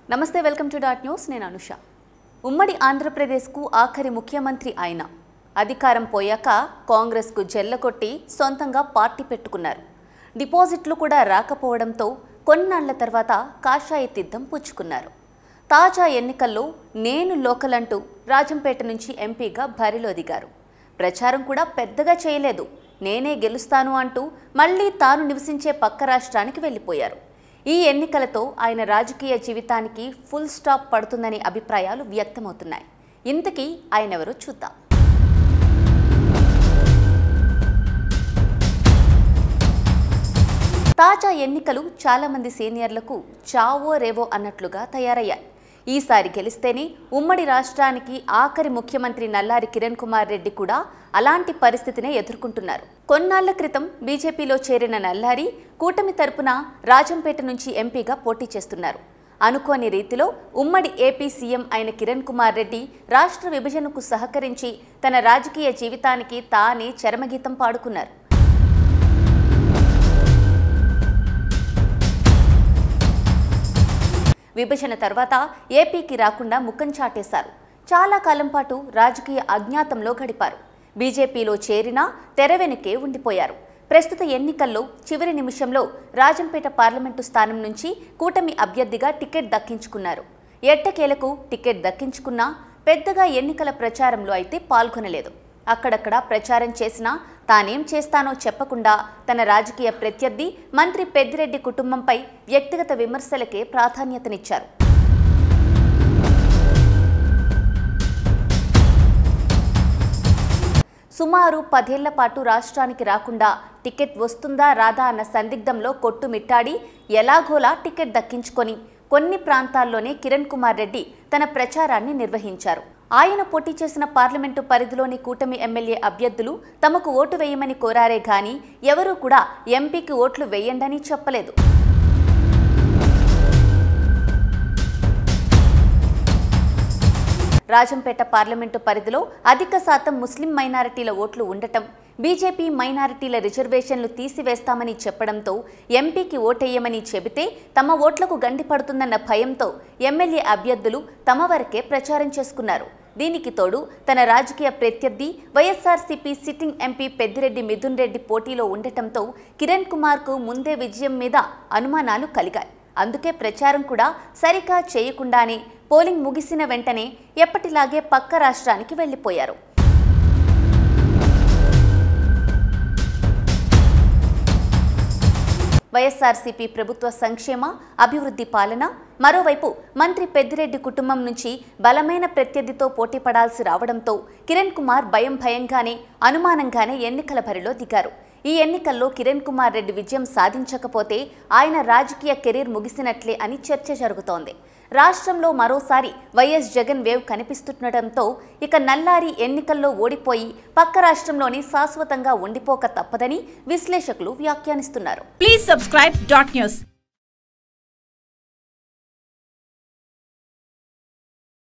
నమస్తే welcome to dot news నేను అనుష ఉమ్మడి ఆంధ్రప్రదేశ్కు ఆఖరి ముఖ్యమంత్రి ఆయన అధికారం పోయాక కాంగ్రెస్కు జెల్లకొట్టి సొంతంగా పార్టీ పెట్టుకున్నారు డిపాజిట్లు కూడా రాకపోవడంతో కొన్నాళ్ల తర్వాత కాషాయ తిద్దం పుచ్చుకున్నారు తాజా ఎన్నికల్లో నేను లోకల్ అంటూ రాజంపేట నుంచి ఎంపీగా బరిలో దిగారు ప్రచారం కూడా పెద్దగా చేయలేదు నేనే గెలుస్తాను అంటూ మళ్ళీ తాను నివసించే పక్క రాష్ట్రానికి వెళ్ళిపోయారు ఈ ఎన్నికలతో ఆయన రాజకీయ జీవితానికి ఫుల్ స్టాప్ పడుతుందనే అభిప్రాయాలు వ్యక్తమవుతున్నాయి ఇంతకీ ఆయన ఎవరో చూద్దాం తాజా ఎన్నికలు చాలామంది సీనియర్లకు చావో రేవో అన్నట్లుగా తయారయ్యాయి ఈసారి గెలిస్తేనే ఉమ్మడి రాష్ట్రానికి ఆఖరి ముఖ్యమంత్రి నల్లారి కిరణ్ కుమార్ రెడ్డి కూడా అలాంటి పరిస్థితినే ఎదుర్కొంటున్నారు కొన్నాళ్ల క్రితం బీజేపీలో చేరిన నల్లారి కూటమి తరపున రాజంపేట నుంచి ఎంపీగా పోటీ చేస్తున్నారు అనుకోని రీతిలో ఉమ్మడి ఏపీ సీఎం అయిన కిరణ్ కుమార్ రెడ్డి రాష్ట్ర విభజనకు సహకరించి తన రాజకీయ జీవితానికి తానే చరమగీతం పాడుకున్నారు విభజన తర్వాత ఏపీకి రాకుండా ముఖం చాటేశారు చాలా కాలం పాటు రాజకీయ అజ్ఞాతంలో గడిపారు బీజేపీలో చేరినా తెర వెనుకే ఉండిపోయారు ప్రస్తుత ఎన్నికల్లో చివరి నిమిషంలో రాజంపేట పార్లమెంటు స్థానం నుంచి కూటమి అభ్యర్థిగా టికెట్ దక్కించుకున్నారు ఎట్టకేలకు టికెట్ దక్కించుకున్నా పెద్దగా ఎన్నికల ప్రచారంలో అయితే పాల్గొనలేదు అక్కడక్కడ ప్రచారం చేసినా తానేం చేస్తానో చెప్పకుండా తన రాజకీయ ప్రత్యర్థి మంత్రి పెద్దిరెడ్డి కుటుంబంపై వ్యక్తిగత విమర్శలకే ప్రాధాన్యతనిచ్చారు సుమారు పదేళ్ల పాటు రాష్ట్రానికి రాకుండా టికెట్ వస్తుందా రాదా అన్న సందిగ్ధంలో కొట్టుమిట్టాడి ఎలాగోలా టికెట్ దక్కించుకొని కొన్ని ప్రాంతాల్లోనే కిరణ్ కుమార్ రెడ్డి తన ప్రచారాన్ని నిర్వహించారు ఆయన పోటీ చేసిన పార్లమెంటు పరిధిలోని కూటమి ఎమ్మెల్యే అభ్యర్థులు తమకు ఓటు వేయమని కోరారే గాని ఎవరూ కూడా ఎంపీకి ఓట్లు వేయండని చెప్పలేదు రాజంపేట పార్లమెంటు పరిధిలో అధిక శాతం ముస్లిం మైనారిటీల ఓట్లు ఉండటం బీజేపీ మైనారిటీల రిజర్వేషన్లు తీసివేస్తామని చెప్పడంతో ఎంపీకి ఓటేయమని చెబితే తమ ఓట్లకు గండి పడుతుందన్న భయంతో ఎమ్మెల్యే అభ్యర్థులు తమ వరకే ప్రచారం చేసుకున్నారు దీనికి తోడు తన రాజకీయ ప్రత్యర్థి వైఎస్ఆర్సీపీ సిట్టింగ్ ఎంపీ పెద్దిరెడ్డి మిథున్ రెడ్డి పోటీలో ఉండటంతో కిరణ్ కుమార్కు ముందే విజయం మీద అనుమానాలు కలిగాయి అందుకే ప్రచారం కూడా సరిగా చేయకుండానే పోలింగ్ ముగిసిన వెంటనే ఎప్పటిలాగే పక్క రాష్ట్రానికి వెళ్లిపోయారు వైఎస్ఆర్సీపీ ప్రభుత్వ సంక్షేమ అభివృద్ధి పాలన మరోవైపు మంత్రి పెద్దిరెడ్డి కుటుంబం నుంచి బలమైన ప్రత్యర్థితో పోటీ పడాల్సి రావడంతో కిరణ్ కుమార్ భయం భయంగానే అనుమానంగానే ఎన్నికల బరిలో దిగారు ఈ ఎన్నికల్లో కిరణ్ కుమార్ రెడ్డి విజయం సాధించకపోతే ఆయన రాజకీయ కెరీర్ ముగిసినట్లే అని చర్చ జరుగుతోంది రాష్ట్రంలో మరోసారి వైఎస్ జగన్ వేవ్ కనిపిస్తుండటంతో ఇక నల్లారి ఎన్నికల్లో ఓడిపోయి పక్క రాష్ట్రంలోనే శాశ్వతంగా ఉండిపోక తప్పదని విశ్లేషకులు వ్యాఖ్యానిస్తున్నారు Please subscribe dot news